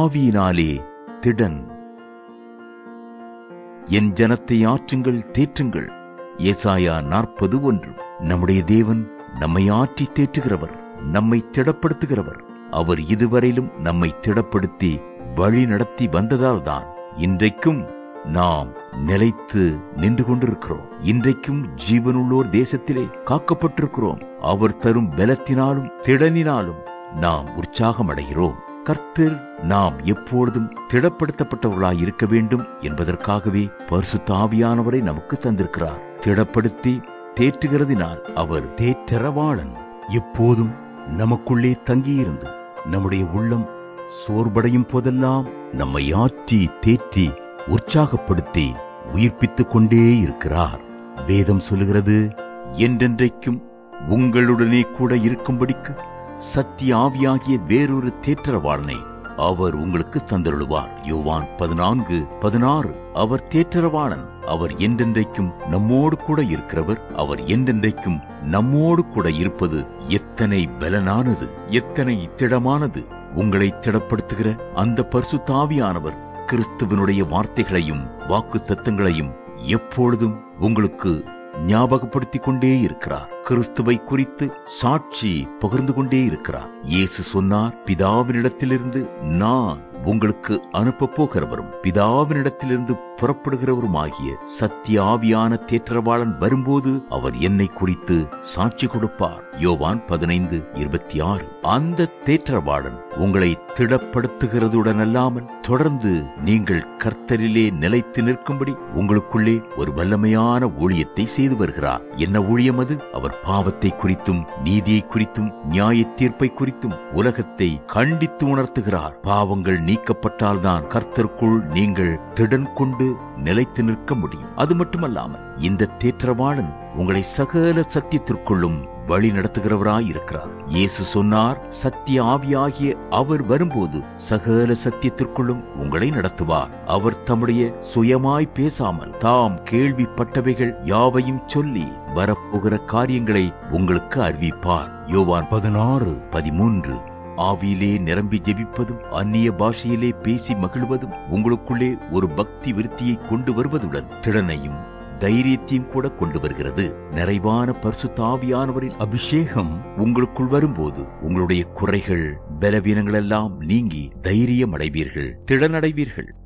ஆவியினாலே திடன் என் ஜனத்தை ஆற்றுங்கள் தேற்றுங்கள் ஏசாயா நாற்பது ஒன்று நம்முடைய தேவன் நம்மை ஆற்றி தேற்றுகிறவர் நம்மை திடப்படுத்துகிறவர் அவர் இதுவரையிலும் நம்மை திடப்படுத்தி வழி நடத்தி வந்ததால்தான் இன்றைக்கும் நாம் நிலைத்து நின்று கொண்டிருக்கிறோம் இன்றைக்கும் ஜீவனுள்ளோர் தேசத்திலே காக்கப்பட்டிருக்கிறோம் அவர் தரும் பலத்தினாலும் திடனினாலும் நாம் உற்சாகம் அடைகிறோம் கர்த்தர் நாம் எப்பொழுதும் திடப்படுத்தப்பட்டவர்களாய் இருக்க வேண்டும் என்பதற்காகவே பரிசுத்த ஆவியானவரை நமக்கு தந்திருக்கிறார் திடப்படுத்தி தேற்றுகிறதினால் அவர் தேற்றரவாளன் எப்போதும் நமக்குள்ளே தங்கியிருந்து நம்முடைய உள்ளம் சோர்வடையும் போதெல்லாம் நம்மை ஆற்றி தேற்றி உற்சாகப்படுத்தி உயிர்ப்பித்துக் கொண்டே இருக்கிறார் வேதம் சொல்லுகிறது என்றென்றைக்கும் உங்களுடனே கூட இருக்கும்படிக்கு சத்திய ஆவியாகிய வேறொரு தேற்றரவாளனை அவர் உங்களுக்கு தந்தருளுவார் யோவான் பதினான்கு பதினாறு அவர் தேற்றரவாளன் அவர் என்றென்றைக்கும் நம்மோடு கூட இருக்கிறவர் அவர் என்றென்றைக்கும் நம்மோடு கூட இருப்பது எத்தனை பலனானது எத்தனை திடமானது உங்களை திடப்படுத்துகிற அந்த பரிசுத்தாவியானவர் கிறிஸ்துவனுடைய வார்த்தைகளையும் வாக்கு தத்தங்களையும் எப்பொழுதும் உங்களுக்கு ஞாபகப்படுத்திக் கொண்டே இருக்கிறார் கிறிஸ்துவை குறித்து சாட்சி பகிர்ந்து கொண்டே இருக்கிறார் இயேசு சொன்னார் பிதாவினிடத்திலிருந்து நான் உங்களுக்கு அனுப்ப போகிறவரும் பிதாவினிடத்திலிருந்து புறப்படுகிறவருமாகிய சத்திய ஆவியான தேற்றவாளன் வரும்போது அவர் என்னை குறித்து சாட்சி கொடுப்பார் யோவான் பதினைந்து இருபத்தி ஆறு அந்த தேற்றவாளன் உங்களை திடப்படுத்துகிறதுடன் அல்லாமல் தொடர்ந்து நீங்கள் கர்த்தரிலே நிலைத்து நிற்கும்படி உங்களுக்குள்ளே ஒரு வல்லமையான ஊழியத்தை செய்து வருகிறார் என்ன ஊழியம் அது அவர் பாவத்தை குறித்தும் நீதியை குறித்தும் நியாய தீர்ப்பை குறித்தும் உலகத்தை கண்டித்து உணர்த்துகிறார் பாவங்கள் நீக்கப்பட்டால்தான் கர்த்தருக்குள் நீங்கள் திடன் கொண்டு நிலைத்து நிற்க முடியும் அது மட்டுமல்லாமல் இந்த தேற்றவாளன் உங்களை சகல சத்தியத்திற்குள்ளும் வழி நடத்துகிறவராய் இருக்கிறார் இயேசு சொன்னார் சத்திய ஆவியாகிய அவர் வரும்போது சகல சத்தியத்திற்குள்ளும் உங்களை நடத்துவார் அவர் தம்முடைய சுயமாய் பேசாமல் தாம் கேள்விப்பட்டவைகள் யாவையும் சொல்லி வரப்போகிற காரியங்களை உங்களுக்கு அறிவிப்பார் யோவான் பதினாறு பதிமூன்று ஆவியிலே நிரம்பி ஜெபிப்பதும் அந்நிய பாஷையிலே பேசி மகிழ்வதும் உங்களுக்குள்ளே ஒரு பக்தி விருத்தியை கொண்டு வருவதுடன் திறனையும் தைரியத்தையும் கூட கொண்டு வருகிறது நிறைவான பரிசுத்தாவியானவரின் அபிஷேகம் உங்களுக்குள் வரும்போது உங்களுடைய குறைகள் பலவீனங்கள் எல்லாம் நீங்கி தைரியம் அடைவீர்கள் திறனடைவீர்கள்